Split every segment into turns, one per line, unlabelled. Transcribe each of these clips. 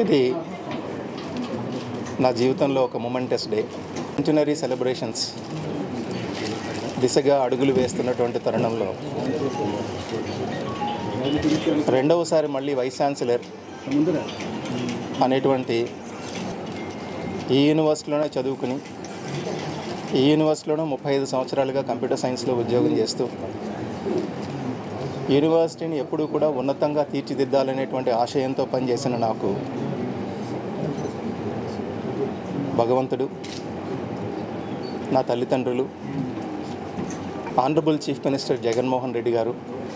ఇది నా జీవితంలో ఒక మొమెంటస్ డే సెంటినరీ సెలబ్రేషన్స్ దిశగా అడుగులు వేస్తున్నటువంటి తరుణంలో రెండవసారి మళ్ళీ వైస్ ఛాన్సలర్ అనేటువంటి ఈ యూనివర్సిటీలోనే చదువుకుని ఈ యూనివర్సిటీలోనే ముప్పై ఐదు సంవత్సరాలుగా కంప్యూటర్ సైన్స్లో ఉద్యోగం చేస్తూ యూనివర్సిటీని ఎప్పుడూ కూడా ఉన్నతంగా తీర్చిదిద్దాలనేటువంటి ఆశయంతో పనిచేసిన నాకు భగవంతుడు నా తల్లిదండ్రులు honourable chief minister Jaganmohan Reddy గారు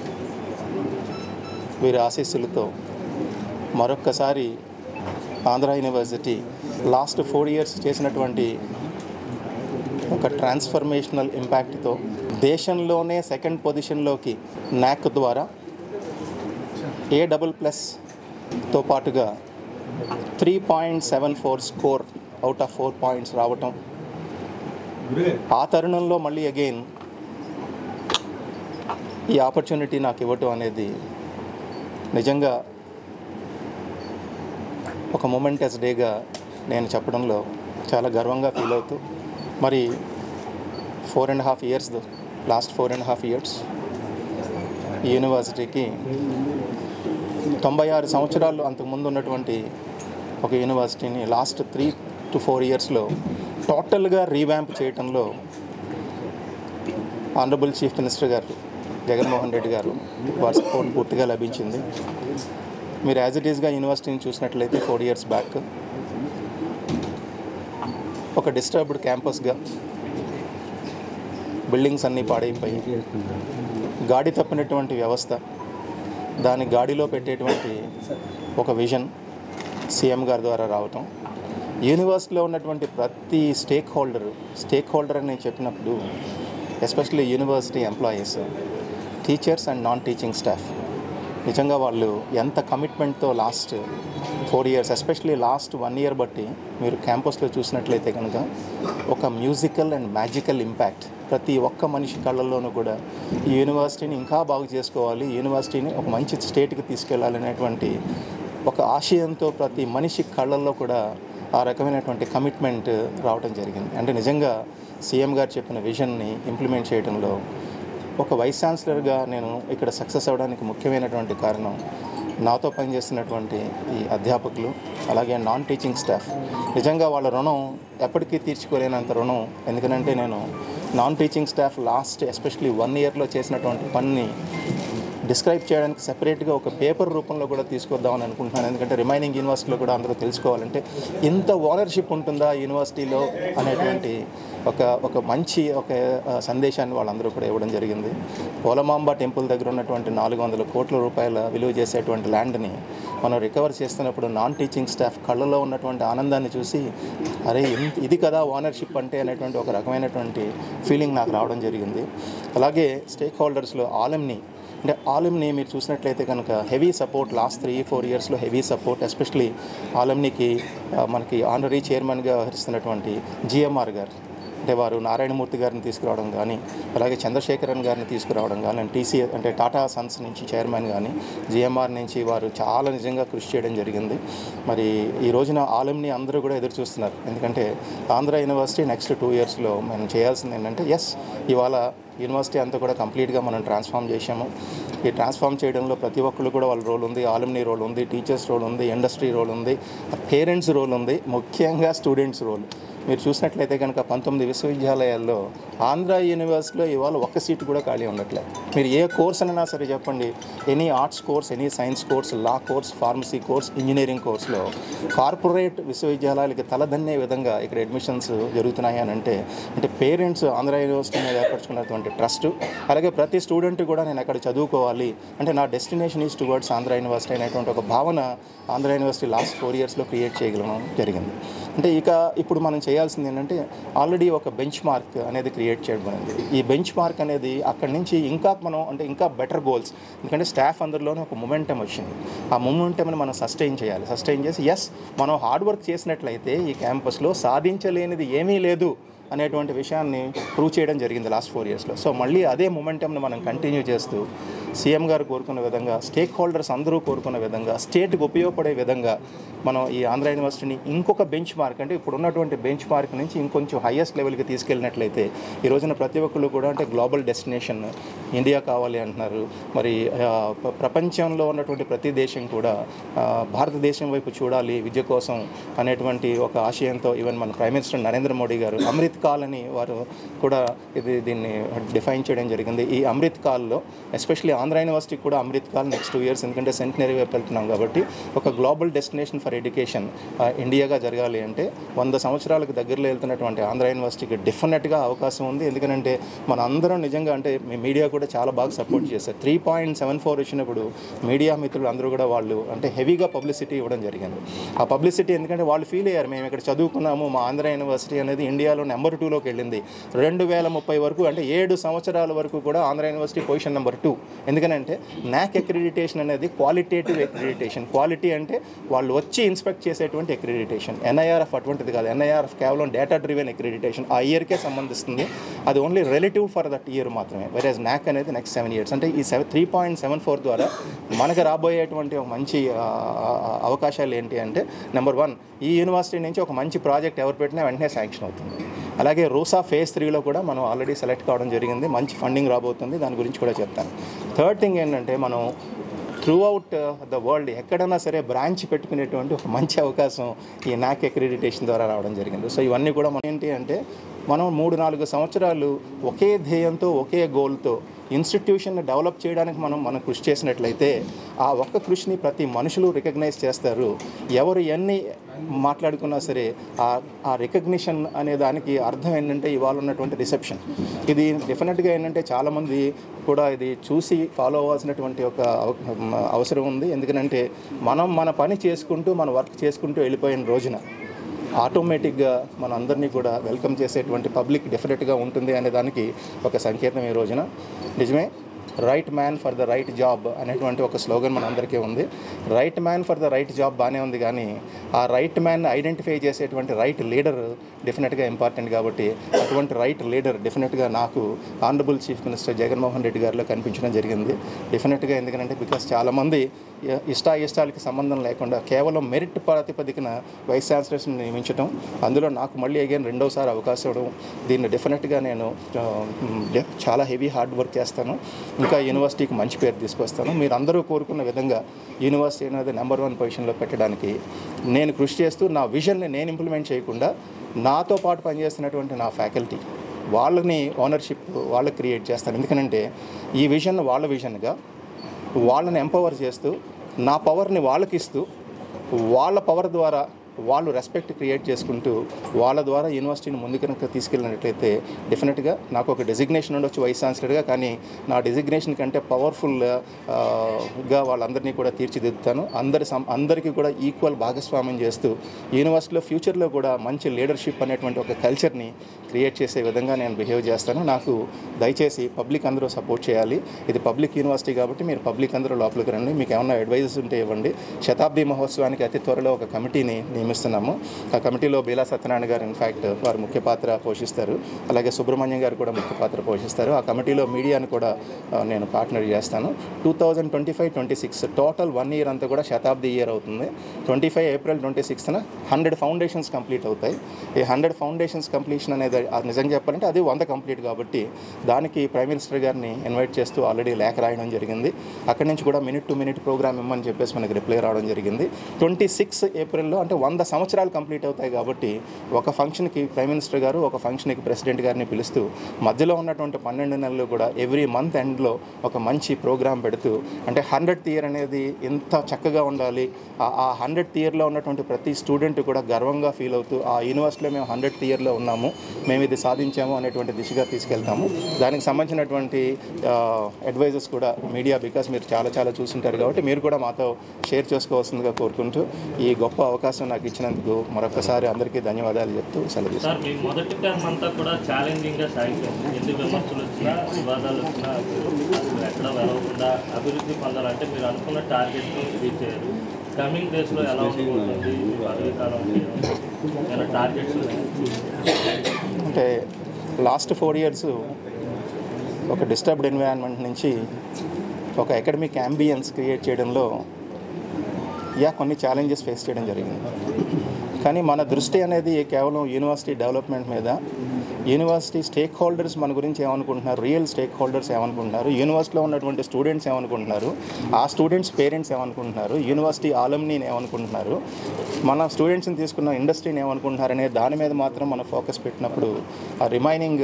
వీరి ఆశీస్సులతో మరొక్కసారి Andhra university last four years చేసినటువంటి ఒక ట్రాన్స్ఫర్మేషనల్ ఇంపాక్ట్తో దేశంలోనే సెకండ్ పొజిషన్లోకి నాక్ ద్వారా ఏ డబుల్ ప్లస్తో పాటుగా three point seven four score out of four points రావటం ఆ తరుణంలో మళ్ళీ అగైన్ ఈ ఆపర్చునిటీ నాకు ఇవ్వటం అనేది నిజంగా ఒక మొమెంటస్ డేగా నేను చెప్పడంలో చాలా గర్వంగా ఫీల్ అవుతూ మరి four and half years last four and half years ఈ యూనివర్సిటీకి తొంభై ఆరు సంవత్సరాలు అంతకుముందు ఉన్నటువంటి ఒక యూనివర్సిటీని లాస్ట్ త్రీ టు ఫోర్ ఇయర్స్లో టోటల్గా రీవ్యాంప్ చేయటంలో ఆనరబుల్ చీఫ్ మినిస్టర్ గారు జగన్మోహన్ రెడ్డి గారు వారి సపోర్ట్ పూర్తిగా లభించింది మీరు యాజ్ ఇట్ ఈస్గా యూనివర్సిటీని చూసినట్లయితే ఫోర్ ఇయర్స్ బ్యాక్ ఒక డిస్టర్బ్డ్ క్యాంపస్గా బిల్డింగ్స్ అన్నీ పాడైపోయి గాడి తప్పినటువంటి వ్యవస్థ దాని గాడిలో పెట్టేటువంటి ఒక విజన్ సీఎం గారి ద్వారా రావటం యూనివర్సిటీలో ఉన్నటువంటి ప్రతి స్టేక్ హోల్డర్ స్టేక్ హోల్డర్ అని నేను చెప్పినప్పుడు especially university employees teachers and non teaching staff నిజంగా వాళ్ళు ఎంత కమిట్మెంట్తో last four years especially last one year బట్టి మీరు క్యాంపస్లో చూసినట్లయితే కనుక ఒక మ్యూజికల్ అండ్ మ్యాజికల్ ఇంపాక్ట్ ప్రతి ఒక్క మనిషి కళ్ళల్లోనూ కూడా ఈ యూనివర్సిటీని ఇంకా బాగు చేసుకోవాలి ఈ యూనివర్సిటీని ఒక మంచి స్టేట్కి తీసుకెళ్లాలనేటువంటి ఒక ఆశయంతో ప్రతి మనిషి కళ్ళల్లో కూడా ఆ రకమైనటువంటి కమిట్మెంట్ రావడం జరిగింది అంటే నిజంగా సీఎం గారు చెప్పిన విజన్ని ఇంప్లిమెంట్ చేయడంలో ఒక వైస్ ఛాన్సలర్గా నేను ఇక్కడ సక్సెస్ అవ్వడానికి ముఖ్యమైనటువంటి కారణం నాతో పనిచేస్తున్నటువంటి ఈ అధ్యాపకులు అలాగే నాన్ టీచింగ్ స్టాఫ్ నిజంగా వాళ్ళ రుణం ఎప్పటికీ తీర్చుకోలేనంత రుణం ఎందుకంటే నేను non teaching staff last especially one ఇయర్లో చేసినటువంటి పనిని డిస్క్రైబ్ చేయడానికి సెపరేట్గా ఒక పేపర్ రూపంలో కూడా తీసుకొద్దామని అనుకుంటున్నాను ఎందుకంటే రిమైనింగ్ యూనివర్సిటీలో కూడా అందరూ తెలుసుకోవాలంటే ఇంత ఓనర్షిప్ ఉంటుందా యూనివర్సిటీలో అనేటువంటి ఒక ఒక మంచి ఒక ఆ, సందేశాన్ని వాళ్ళందరూ కూడా ఇవ్వడం జరిగింది పోలమాంబ టెంపుల్ దగ్గర ఉన్నటువంటి నాలుగు వందల కోట్ల రూపాయల విలువ చేసేటువంటి ల్యాండ్ని మనం రికవర్ చేస్తున్నప్పుడు నాన్ టీచింగ్ స్టాఫ్ కళ్ళలో ఉన్నటువంటి ఆనందాన్ని చూసి అరే ఇంత ఇది కదా ఓనర్షిప్ అంటే అనేటువంటి ఒక రకమైనటువంటి ఫీలింగ్ నాకు రావడం జరిగింది అలాగే స్టేక్ హోల్డర్స్లో ఆలెంని అంటే ఆలమ్ని మీరు చూసినట్లయితే కనుక heavy support last three four ఇయర్స్లో హెవీ సపోర్ట్ ఎస్పెషలీ ఆలమ్నికి మనకి ఆనరీ చైర్మన్గా వ్యవహరిస్తున్నటువంటి జిఎంఆర్ గారు అంటే వారు నారాయణమూర్తి గారిని తీసుకురావడం కానీ అలాగే చంద్రశేఖరన్ గారిని తీసుకురావడం కానీ అండ్ టీసీ అంటే టాటా సన్స్ నుంచి చైర్మన్ కానీ జిఎంఆర్ నుంచి వారు చాలా నిజంగా కృషి చేయడం జరిగింది మరి ఈ రోజున ఆలంని అందరూ కూడా ఎదురు చూస్తున్నారు ఎందుకంటే ఆంధ్ర యూనివర్సిటీ నెక్స్ట్ టూ ఇయర్స్లో మనం చేయాల్సింది ఏంటంటే ఎస్ ఇవాళ యూనివర్సిటీ అంతా కూడా కంప్లీట్గా మనం ట్రాన్స్ఫార్మ్ చేశాము ఈ ట్రాన్స్ఫార్మ్ చేయడంలో ప్రతి ఒక్కళ్ళు కూడా వాళ్ళ రోల్ ఉంది ఆలుమినీ రోల్ ఉంది టీచర్స్ రోల్ ఉంది ఇండస్ట్రీ రోల్ ఉంది పేరెంట్స్ రోల్ ఉంది ముఖ్యంగా స్టూడెంట్స్ రోల్ మీరు చూసినట్లయితే కనుక పంతొమ్మిది విశ్వవిద్యాలయాల్లో ఆంధ్ర యూనివర్సిటీలో ఇవాళ ఒక్క సీటు కూడా ఖాళీ ఉండట్లేదు మీరు ఏ కోర్స్ అయినా సరే చెప్పండి any arts course any science course law course pharmacy course engineering కోర్స్లో కార్పొరేట్ విశ్వవిద్యాలయాలకి తలదన్నే విధంగా ఇక్కడ అడ్మిషన్స్ జరుగుతున్నాయి అని అంటే అంటే పేరెంట్స్ ఆంధ్ర యూనివర్సిటీ మీద ఏర్పరచుకున్నటువంటి ట్రస్ట్ అలాగే ప్రతి స్టూడెంట్ కూడా నేను అక్కడ చదువుకోవాలి అంటే నా destination is towards Andhra university అనేటువంటి ఒక భావన ఆంధ్ర యూనివర్సిటీ లాస్ట్ ఫోర్ ఇయర్స్లో క్రియేట్ చేయగలం జరిగింది అంటే ఇక ఇప్పుడు మనం చేయాల్సింది ఏంటంటే ఆల్రెడీ ఒక బెంచ్ మార్క్ అనేది క్రియేట్ చేయబడింది ఈ బెంచ్ మార్క్ అనేది అక్కడి నుంచి ఇంకా మనం అంటే ఇంకా బెటర్ గోల్స్ ఎందుకంటే స్టాఫ్ అందరిలోనే ఒక మొమెంటం వచ్చింది ఆ మొమెంటంని మనం సస్టైన్ చేయాలి సస్టైన్ చేసి ఎస్ మనం హార్డ్ వర్క్ చేసినట్లయితే ఈ క్యాంపస్లో సాధించలేనిది ఏమీ లేదు అనేటువంటి విషయాన్ని ప్రూవ్ చేయడం జరిగింది లాస్ట్ ఫోర్ ఇయర్స్లో సో మళ్ళీ అదే మొమెంటంని మనం కంటిన్యూ చేస్తూ సీఎం గారు కోరుకున్న విధంగా స్టేక్ హోల్డర్స్ అందరూ కోరుకున్న విధంగా స్టేట్కి ఉపయోగపడే విధంగా మనం ఈ ఆంధ్ర యూనివర్సిటీని ఇంకొక బెంచ్ మార్క్ అంటే ఇప్పుడు ఉన్నటువంటి బెంచ్ మార్క్ నుంచి ఇంకొంచెం హైయెస్ట్ లెవెల్కి తీసుకెళ్ళినట్లయితే ఈ రోజున ప్రతి ఒక్కళ్ళు కూడా అంటే గ్లోబల్ డెస్టినేషన్ ఇండియా కావాలి అంటున్నారు మరి ఆ, ప్ర- ప్రపంచంలో ఉన్నటువంటి ప్రతి దేశం కూడా ఆ, భారతదేశం వైపు చూడాలి విద్య కోసం అనేటువంటి ఒక ఆశయంతో ఈవెన్ మన ప్రైమ్ మినిస్టర్ నరేంద్ర మోడీ గారు అమృత్ కాల్ అని వారు కూడా ఇది దీన్ని డిఫైన్ చేయడం జరిగింది ఈ అమృత్ కాల్లో ఎస్పెషల్లీ ఆంధ్ర యూనివర్సిటీకి కూడా Amrit Kaal next two years ఎందుకంటే సెంటనరీ వైపు వెళ్తున్నాం కాబట్టి ఒక గ్లోబల్ డెస్టినేషన్ ఫర్ ఎడ్యుకేషన్ ఇండియాగా జరగాలి అంటే వంద సంవత్సరాలకు దగ్గరలో వెళ్తున్నటువంటి ఆంధ్ర యూనివర్సిటీకి డెఫినెట్గా అవకాశం ఉంది ఎందుకంటే మన అందరం నిజంగా అంటే మీ మీడియా కూడా చాలా బాగా సపోర్ట్ చేశారు త్రీ పాయింట్ సెవెన్ ఫోర్ వచ్చినప్పుడు మీడియా మిత్రులు అందరూ కూడా వాళ్ళు అంటే హెవీగా పబ్లిసిటీ ఇవ్వడం జరిగింది ఆ పబ్లిసిటీ ఎందుకంటే వాళ్ళు ఫీల్ అయ్యారు మేము ఇక్కడ చదువుకున్నాము మా ఆంధ్ర యూనివర్సిటీ అనేది ఇండియాలో నెంబర్ టూలోకి వెళ్ళింది రెండు వేల ముప్పై వరకు అంటే ఏడు సంవత్సరాల వరకు కూడా Andhra university position number two ఎందుకనంటే నాక్ అక్రిడిటేషన్ అనేది క్వాలిటేటివ్ అక్రిడిటేషన్ క్వాలిటీ అంటే వాళ్ళు వచ్చి ఇన్స్పెక్ట్ చేసేటువంటి అక్రిడిటేషన్ ఎన్ఐఆర్ఎఫ్ అటువంటిది కాదు ఎన్ఐఆర్ఎఫ్ కేవలం డేటా డ్రివెన్ అక్రిడిటేషన్ ఆ ఇయర్కే సంబంధిస్తుంది అది only relative for that year మాత్రమే వెరేజ్ నాక్ అనేది నెక్స్ట్ సెవెన్ ఇయర్స్ అంటే ఈ seven three point seven four ద్వారా మనకు రాబోయేటువంటి ఒక మంచి ఆ, ఆ, అవకాశాలు ఏంటి అంటే నెంబర్ వన్ ఈ యూనివర్సిటీ నుంచి ఒక మంచి ప్రాజెక్ట్ ఎవరు పెట్టినా వెంటనే శాంక్షన్ అవుతుంది అలాగే రూసా ఫేజ్ త్రీలో కూడా మనం ఆల్రెడీ సెలెక్ట్ కావడం జరిగింది మంచి ఫండింగ్ రాబోతుంది దాని గురించి కూడా చెప్తాను థర్డ్ థింగ్ ఏంటంటే మనం త్రూ అవుట్ ద వరల్డ్ ఎక్కడైనా సరే బ్రాంచ్ పెట్టుకునేటువంటి ఒక మంచి అవకాశం ఈ నాక్ అక్రిడిటేషన్ ద్వారా రావడం జరిగింది సో ఇవన్నీ కూడా మనం ఏంటి అంటే మనం మూడు నాలుగు సంవత్సరాలు ఒకే ధ్యేయంతో ఒకే గోల్తో ఇన్స్టిట్యూషన్ని డెవలప్ చేయడానికి మనం మనం కృషి చేసినట్లయితే ఆ ఒక్క కృషిని ప్రతి మనుషులు రికగ్నైజ్ చేస్తారు ఎవరు ఎన్ని మాట్లాడుకున్నా సరే ఆ ఆ రికగ్నిషన్ అనే దానికి అర్థం ఏంటంటే ఇవాళ ఉన్నటువంటి రిసెప్షన్ ఇది డెఫినెట్గా ఏంటంటే చాలామంది కూడా ఇది చూసి ఫాలో అవ్వాల్సినటువంటి ఒక అవ- అవసరం ఉంది ఎందుకంటే మనం మన పని చేసుకుంటూ మన వర్క్ చేసుకుంటూ వెళ్ళిపోయిన రోజున ఆటోమేటిక్గా మన అందరినీ కూడా వెల్కమ్ చేసేటువంటి పబ్లిక్ డెఫినెట్గా ఉంటుంది అనే దానికి ఒక సంకేతం ఈ రోజున నిజమే right man for the right job అనేటువంటి ఒక స్లోగన్ మన అందరికీ ఉంది right man for the right job బాగానే ఉంది కానీ ఆ రైట్ మ్యాన్ ఐడెంటిఫై చేసేటువంటి రైట్ లీడర్ డెఫినెట్గా ఇంపార్టెంట్ కాబట్టి అటువంటి రైట్ లీడర్ డెఫినెట్గా నాకు honourable chief minister Jaganmohan Reddy గారిలో కనిపించడం జరిగింది డెఫినెట్గా ఎందుకంటే బికాస్ చాలామంది ఇ- ఇష్టాయిష్టాలకి సంబంధం లేకుండా కేవలం మెరిట్ ప్రాతిపదికన వైస్ ఛాన్సలర్స్ని నియమించడం అందులో నాకు మళ్ళీ అగైన్ రెండోసారి అవకాశం ఇవ్వడం దీన్ని డెఫినెట్గా నేను ఆ, మ్, డె- చాలా హెవీ హార్డ్ వర్క్ చేస్తాను ఇంకా యూనివర్సిటీకి మంచి పేరు తీసుకొస్తాను మీరు అందరూ కోరుకున్న విధంగా యూనివర్సిటీ అనేది నెంబర్ వన్ పొజిషన్లో పెట్టడానికి నేను కృషి చేస్తూ నా విజన్ని నేను ఇంప్లిమెంట్ చేయకుండా నాతో పాటు పనిచేస్తున్నటువంటి నా ఫ్యాకల్టీ వాళ్ళని ఓనర్షిప్ వాళ్ళకి క్రియేట్ చేస్తాను ఎందుకనంటే ఈ విజన్ వాళ్ళ విజన్గా వాళ్ళని ఎంపవర్ చేస్తూ నా పవర్ని వాళ్ళకి ఇస్తూ వాళ్ళ పవర్ ద్వారా వాళ్ళు రెస్పెక్ట్ క్రియేట్ చేసుకుంటూ వాళ్ళ ద్వారా యూనివర్సిటీని ముందుకు కనుక తీసుకెళ్ళినట్లయితే డెఫినెట్గా నాకు ఒక డెసిగ్నేషన్ ఉండొచ్చు వైస్ ఛాన్సలర్గా కానీ నా డెసిగ్నేషన్ కంటే పవర్ఫుల్ గా వాళ్ళందరినీ కూడా తీర్చిదిద్దుతాను అందరి సం అందరికీ కూడా ఈక్వల్ భాగస్వామ్యం చేస్తూ యూనివర్సిటీలో ఫ్యూచర్లో కూడా మంచి లీడర్షిప్ అనేటువంటి ఒక కల్చర్ని క్రియేట్ చేసే విధంగా నేను బిహేవ్ చేస్తాను నాకు దయచేసి పబ్లిక్ అందరూ సపోర్ట్ చేయాలి ఇది పబ్లిక్ యూనివర్సిటీ కాబట్టి మీరు పబ్లిక్ అందరూ లోపలికి రండి మీకు ఏమైనా అడ్వైజెస్ ఉంటే ఇవ్వండి శతాబ్ది మహోత్సవానికి అతి త్వరలో ఒక కమిటీని నియమిస్తున్నాము ఆ కమిటీలో బీలా సత్యనారాయణ గారు ఇన్ఫ్యాక్ట్ వారు ముఖ్య పాత్ర పోషిస్తారు అలాగే సుబ్రహ్మణ్యం గారు కూడా ముఖ్య పాత్ర పోషిస్తారు ఆ కమిటీలో మీడియాను కూడా ఆ, నేను పార్ట్నర్ చేస్తాను two thousand twenty five twenty six total one year అంతా కూడా శతాబ్ది ఇయర్ అవుతుంది ట్వంటీ ఫైవ్ ఏప్రిల్ ట్వంటీ సిక్స్త్న హండ్రెడ్ ఫౌండేషన్స్ కంప్లీట్ అవుతాయి ఈ హండ్రెడ్ ఫౌండేషన్స్ కంప్లీషన్ అనేది అది నిజంగా చెప్పాలంటే అది వంద కంప్లీట్ కాబట్టి దానికి ప్రైమ్ మినిస్టర్ గారిని ఇన్వైట్ చేస్తూ ఆల్రెడీ లేఖ రాయడం జరిగింది అక్కడి నుంచి కూడా మినిట్ టు మినిట్ ప్రోగ్రామ్ ఇమ్మని చెప్పేసి మనకి రిప్లై రావడం జరిగింది ట్వంటీ సిక్స్ ఏప్రిల్లో అంటే వంద సంవత్సరాలు కంప్లీట్ అవుతాయి కాబట్టి ఒక ఫంక్షన్కి ప్రైమ్ మినిస్టర్ గారు ఒక ఫంక్షన్కి ప్రెసిడెంట్ గారిని పిలుస్తూ మధ్యలో ఉన్నటువంటి పన్నెండు నెలలు కూడా ఎవ్రీ మంత్ ఎండ్లో ఒక మంచి ప్రోగ్రామ్ పెడుతూ అంటే హండ్రెడ్ ఇయర్ అనేది ఎంత చక్కగా ఉండాలి ఆ- ఆ హండ్రెడ్ ఇయర్లో ఉన్నటువంటి ప్రతి స్టూడెంట్ కూడా గర్వంగా ఫీల్ అవుతూ ఆ యూనివర్సిటీలో మేము హండ్రెడ్ ఇయర్లో ఉన్నాము మేము ఇది సాధించాము అనేటువంటి దిశగా తీసుకెళ్తాము దానికి సంబంధించినటువంటి అడ్వైజెస్ కూడా మీడియా బికాస్ మీరు చాలా చాలా చూస్తుంటారు కాబట్టి మీరు కూడా మాతో షేర్ చేసుకోవాల్సిందిగా కోరుకుంటూ ఈ గొప్ప అవకాశం నాకు ఇచ్చినందుకు మరొకసారి అందరికీ ధన్యవాదాలు చెప్తూ సెలవు తీసుకుంటాను.
సార్ మీ మొదటి టర్మ్ అంతా కూడా ఛాలెంజింగ్ గా సాగిపోయింది ఎన్ని విమర్శలు వచ్చినా వివాదాలు వచ్చినా అసలు ఎక్కడ వెళ్ళకుండా అభివృద్ధి పొందాలంటే మీరు అనుకున్న టార్గెట్ ని రీచ్ అయ్యారు కమింగ్ డేస్ లో ఎలా ఉండబోతుంది మీ పదవి కాలం ఏమైనా టార్గెట్స్
అంటే లాస్ట్ ఫోర్ ఇయర్స్ ఒక డిస్టర్బ్డ్ ఎన్వైరాన్మెంట్ నుంచి ఒక అకాడమిక్ అంబియన్స్ క్రియేట్ చేయడంలో యా కొన్ని ఛాలెంజెస్ ఫేస్ చేయడం జరిగింది కానీ మన దృష్టి అనేది కేవలం యూనివర్సిటీ డెవలప్మెంట్ మీద యూనివర్సిటీ స్టేక్ హోల్డర్స్ మన గురించి ఏమనుకుంటున్నారు రియల్ స్టేక్ హోల్డర్స్ ఏమనుకుంటున్నారు యూనివర్సిటీలో ఉన్నటువంటి స్టూడెంట్స్ ఏమనుకుంటున్నారు ఆ స్టూడెంట్స్ పేరెంట్స్ ఏమనుకుంటున్నారు యూనివర్సిటీ ఆలమ్నీని ఏమనుకుంటున్నారు మన స్టూడెంట్స్ని తీసుకున్న ఇండస్ట్రీని ఏమనుకుంటున్నారు అనే దాని మీద మాత్రం మనం ఫోకస్ పెట్టినప్పుడు ఆ రిమైనింగ్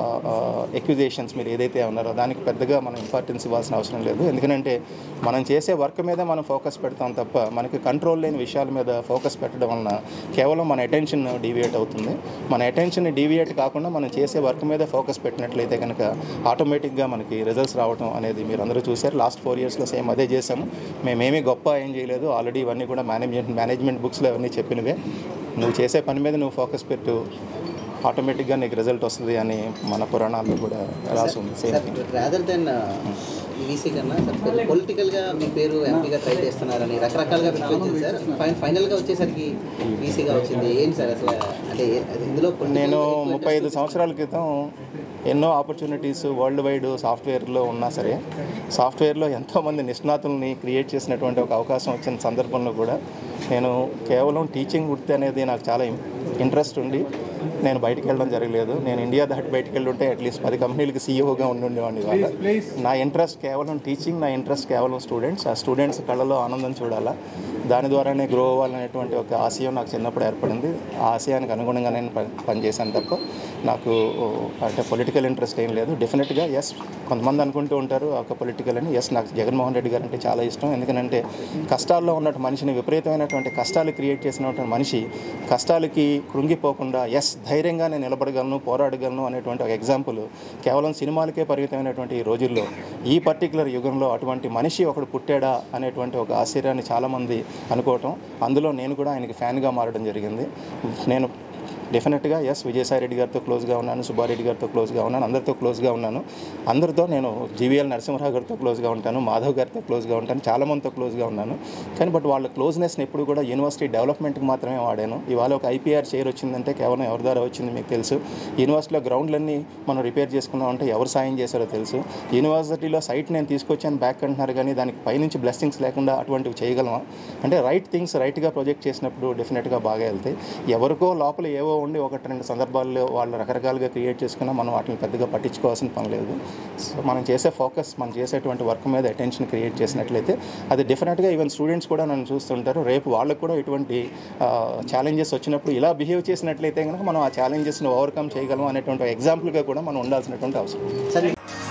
ఎక్విజేషన్స్ మీరు ఏదైతే ఉన్నారో దానికి పెద్దగా మనం ఇంపార్టెన్స్ ఇవ్వాల్సిన అవసరం లేదు ఎందుకంటే మనం చేసే వర్క్ మీద మనం ఫోకస్ పెడతాం తప్ప మనకి కంట్రోల్ లేని విషయాల మీద ఫోకస్ పెట్టడం వలన కేవలం మన అటెన్షన్ డీవియేట్ అవుతుంది మన అటెన్షన్ డీవియేట్ కాకుండా మనం చేసే వర్క్ మీద ఫోకస్ పెట్టినట్లయితే కనుక ఆటోమేటిక్గా మనకి రిజల్ట్స్ రావడం అనేది మీరు అందరూ చూశారు లాస్ట్ ఫోర్ ఇయర్స్లో సేమ్ అదే చేసాము మేమేమీ గొప్ప ఏం చేయలేదు ఆల్రెడీ ఇవన్నీ కూడా మేనేజ్మెంట్ మేనేజ్మెంట్ బుక్స్లో అవన్నీ చెప్పినవే నువ్వు చేసే పని మీద నువ్వు ఫోకస్ పెట్టు ఆటోమేటిక్గా నీకు రిజల్ట్ వస్తుంది అని మన పురాణాల్లో కూడా రాసి ఉంది same thing
rather than EVC కన్నా సార్ పొలిటికల్గా మీ పేరు ఎంపీగా ట్రై చేస్తున్నారని రకరకాలుగా వచ్చింది సార్ ఫైన్ ఫైనల్గా వచ్చేసరికి ఈసీగా వచ్చింది ఏంటి సార్ అసలు అంటే ఏ- అది ఇందులో political
నేను
ఎక్కువ
ముప్పై ఐదు సంవత్సరాల క్రితం ఎన్నో ఆపర్చునిటీస్ వరల్డ్ వైడ్ సాఫ్ట్వేర్లో ఉన్నా సరే సాఫ్ట్వేర్లో ఎంతోమంది నిష్ణాతుల్ని క్రియేట్ చేసినటువంటి ఒక అవకాశం వచ్చిన సందర్భంలో కూడా నేను కేవలం టీచింగ్ వృత్తి అనేది నాకు చాలా ఇంట్రెస్ట్ ఉండి నేను బయటికి వెళ్ళడం జరగలేదు నేను ఇండియా దాటి బయటికి వెళ్ళి ఉంటే అట్లీస్ట్ పది కంపెనీలకి సీఈఓగా ఉండి ఉండేవాడిని ఇవాళ నా ఇంట్రెస్ట్ కేవలం టీచింగ్ నా ఇంట్రెస్ట్ కేవలం స్టూడెంట్స్ ఆ స్టూడెంట్స్ కళ్ళలో ఆనందం చూడాలా దాని ద్వారానే గ్రో అవ్వాలనేటువంటి ఒక ఆశయం నాకు చిన్నప్పుడు ఏర్పడింది ఆ ఆశయానికి అనుగుణంగా నేను పని పనిచేశాను తప్ప నాకు అంటే పొలిటికల్ ఇంట్రెస్ట్ ఏం లేదు డెఫినెట్గా ఎస్ కొంతమంది అనుకుంటూ ఉంటారు ఒక పొలిటికల్ అని ఎస్ నాకు జగన్మోహన్ రెడ్డి గారు అంటే చాలా ఇష్టం ఎందుకంటే కష్టాల్లో ఉన్నట్టు మనిషిని విపరీతమైనటువంటి కష్టాలు క్రియేట్ చేసినటువంటి మనిషి కష్టాలకి కృంగిపోకుండా ఎస్ ధైర్యంగా నేను నిలబడగలను పోరాడగలను అనేటువంటి ఒక ఎగ్జాంపుల్ కేవలం సినిమాలకే పరిమితమైనటువంటి ఈ రోజుల్లో ఈ పర్టికులర్ యుగంలో అటువంటి మనిషి ఒకడు పుట్టాడా అనేటువంటి ఒక ఆశ్చర్యాన్ని చాలామంది అనుకోవటం అందులో నేను కూడా ఆయనకి ఫ్యాన్గా మారడం జరిగింది నేను డెఫినెట్గా ఎస్ విజయసాయి రెడ్డి గారితో క్లోజ్గా ఉన్నాను సుబ్బారెడ్డి గారితో క్లోజ్గా ఉన్నాను అందరితో క్లోజ్గా ఉన్నాను అందరితో నేను జీవీఎల్ నరసింహరావు గారితో క్లోజ్గా ఉంటాను మాధవ్ గారితో క్లోజ్గా ఉంటాను చాలా మందితో క్లోజ్గా ఉన్నాను కానీ బట్ వాళ్ళ క్లోజ్నెస్ని ఎప్పుడు కూడా యూనివర్సిటీ డెవలప్మెంట్కి మాత్రమే వాడాను ఇవాళ ఒక ఐపీఆర్ చైర్ వచ్చిందంటే కేవలం ఎవరి ద్వారా వచ్చింది మీకు తెలుసు యూనివర్సిటీలో గ్రౌండ్లన్నీ మనం రిపేర్ చేసుకున్నామంటే ఎవరు సాయం చేశారో తెలుసు యూనివర్సిటీలో సైట్ నేను తీసుకొచ్చాను బ్యాక్ అంటున్నారు కానీ దానికి పైనుంచి బ్లెస్సింగ్స్ లేకుండా అటువంటివి చేయగలమా అంటే రైట్ థింగ్స్ రైట్గా ప్రొజెక్ట్ చేసినప్పుడు డెఫినెట్గా బాగా వెళ్తాయి ఎవరికో లోపల ఏవో ఉండి ఒకటి రెండు సందర్భాల్లో వాళ్ళు రకరకాలుగా క్రియేట్ చేసుకున్నా మనం వాటిని పెద్దగా పట్టించుకోవాల్సిన పని లేదు సో మనం చేసే ఫోకస్ మనం చేసేటువంటి వర్క్ మీద అటెన్షన్ క్రియేట్ చేసినట్లయితే అది డెఫినెట్గా ఈవెన్ స్టూడెంట్స్ కూడా నన్ను చూస్తుంటారు రేపు వాళ్ళకు కూడా ఇటువంటి ఛాలెంజెస్ వచ్చినప్పుడు ఇలా బిహేవ్ చేసినట్లయితే కనుక మనం ఆ ఛాలెంజెస్ని ఓవర్కమ్ చేయగలం అనేటువంటి ఎగ్జాంపుల్గా కూడా మనం ఉండాల్సినటువంటి అవసరం
సార్